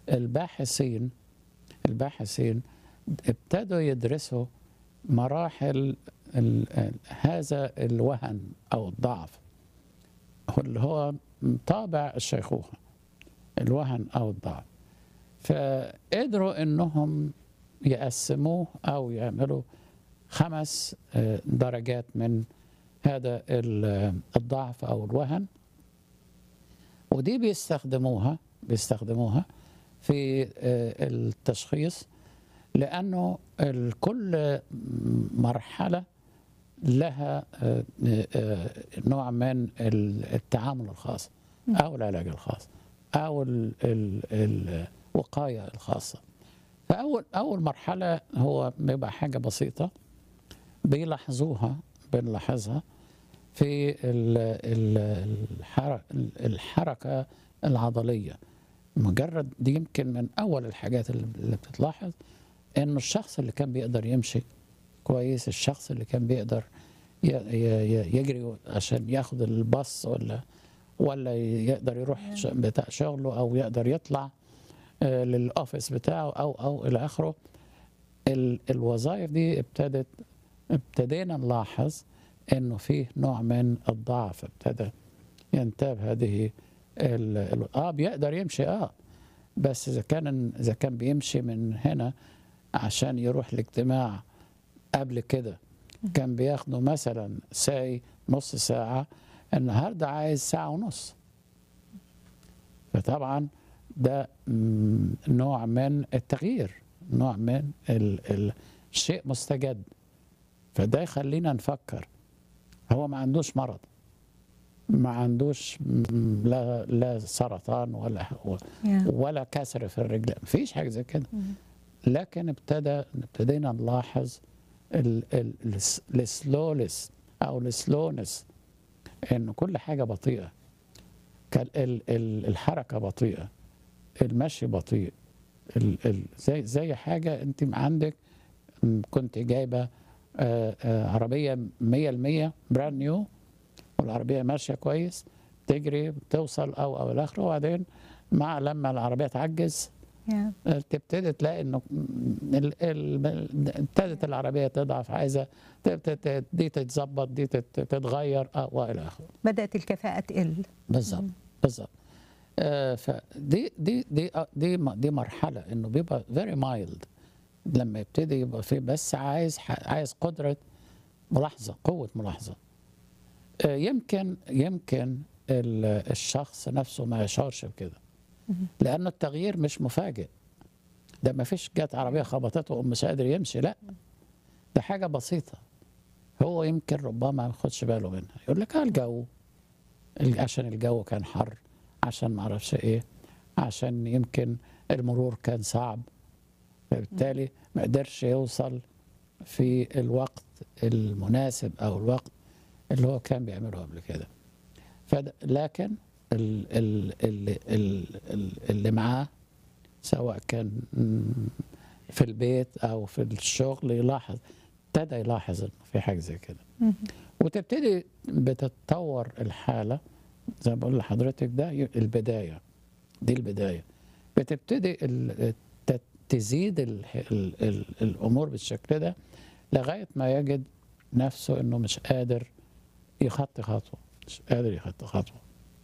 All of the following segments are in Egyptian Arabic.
الباحثين الباحثين ابتدوا يدرسوا مراحل ال- ال- هذا الوهن او الضعف هو اللي هو طابع الشيخوخه الوهن او الضعف فقدروا انهم يقسموه او يعملوا خمس آه، درجات من هذا ال- الضعف او الوهن ودي بيستخدموها بيستخدموها في آه، التشخيص لانه ال- كل مرحله لها آه، آه، نوع من ال- التعامل الخاص او العلاج الخاص او ال- ال- الوقايه الخاصه فاول اول مرحله هو بيبقى حاجه بسيطه بيلاحظوها بنلاحظها في ال- ال- الحر- الحركه العضليه مجرد دي يمكن من اول الحاجات اللي اللي بتتلاحظ انه الشخص اللي كان بيقدر يمشي كويس الشخص اللي كان بيقدر ي- ي- ي- يجري عشان ياخد الباص ولا ولا يقدر يروح ش- بتاع شغله او يقدر يطلع آه، للاوفيس بتاعه او او الى اخره ال- الوظائف دي ابتدت ابتدينا نلاحظ انه فيه نوع من الضعف ابتدى ينتاب هذه ال- ال- اه بيقدر يمشي اه بس اذا كان اذا كان بيمشي من هنا عشان يروح الاجتماع قبل كده كان بياخده مثلا ساي نص ساعة النهاردة عايز ساعة ونص فطبعا ده مم، نوع من التغيير نوع من ال ال الشيء مستجد فده يخلينا نفكر هو ما عندوش مرض ما عندوش مم، لا لا سرطان ولا يا. ولا كسر في الرجل مفيش حاجه زي كده لكن ابتدى ابتدينا نلاحظ ال- ال- الس- السلولس او السلونس ان كل حاجه بطيئه كان ال- ال- الحركه بطيئه المشي بطيء ال- ال- زي زي حاجه انت عندك م، كنت جايبه آه، آه، عربيه 100% براند نيو والعربيه ماشيه كويس تجري توصل او او الى اخره وبعدين مع لما العربيه تعجز يا. تبتدي تلاقي انه ال- ال- ابتدت العربيه تضعف عايزه ت- ت- ت- دي تتظبط دي تت- تتغير آه، والى اخره بدأت الكفاءة تقل بالظبط بالظبط آه، فدي دي دي آه، دي م- دي مرحله انه بيبقى فيري مايلد لما يبتدي يبقى في بس عايز ح- عايز قدره ملاحظه قوه ملاحظه آه، يمكن يمكن ال- الشخص نفسه ما يشعرش بكده لانه التغيير مش مفاجئ ده ما فيش جت عربيه خبطته ومش قادر يمشي لا ده حاجه بسيطه هو يمكن ربما ما ياخدش باله منها يقول لك اه الجو ال- عشان الجو كان حر عشان ما اعرفش ايه عشان يمكن المرور كان صعب فبالتالي ما قدرش يوصل في الوقت المناسب او الوقت اللي هو كان بيعمله قبل كده فد... لكن ال... ال... ال... ال... ال- اللي معاه سواء كان مم، في البيت او في الشغل يلاحظ ابتدى يلاحظ انه في حاجه زي كده مهم. وتبتدي بتتطور الحالة زي ما بقول لحضرتك ده ي- البداية دي البداية بتبتدي ال- ت- تزيد ال ال ال الأمور بالشكل ده لغاية ما يجد نفسه إنه مش قادر يخطي خطوة مش قادر يخطي خطوة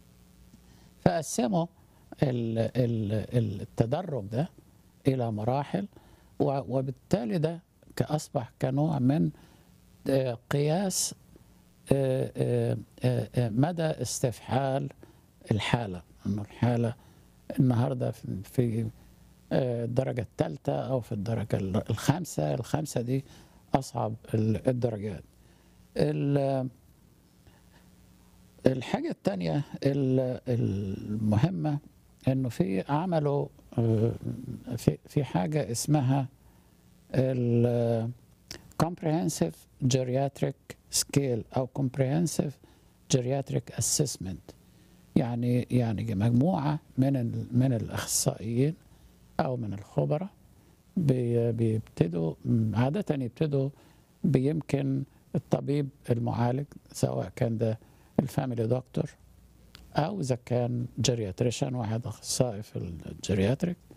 فقسموا ال- ال- التدرج ده إلى مراحل و- وبالتالي ده كأصبح كنوع من آه، قياس آه، آه، آه، آه، مدى استفحال الحالة انه الحالة النهاردة في- في آه، الدرجة الثالثة أو في الدرجة ال- الخامسة الخامسة دي أصعب ال- الدرجات ال- الحاجة الثانية ال- المهمة إنه في عملوا آه، في في حاجة اسمها ال comprehensive geriatric scale او comprehensive geriatric assessment يعني يعني مجموعه من ال- من الاخصائيين او من الخبراء بي- بيبتدوا م، عاده يبتدوا بيمكن الطبيب المعالج سواء كان ده الفاميلي دكتور او اذا كان جيرياتريشن واحد اخصائي في الجيرياتريك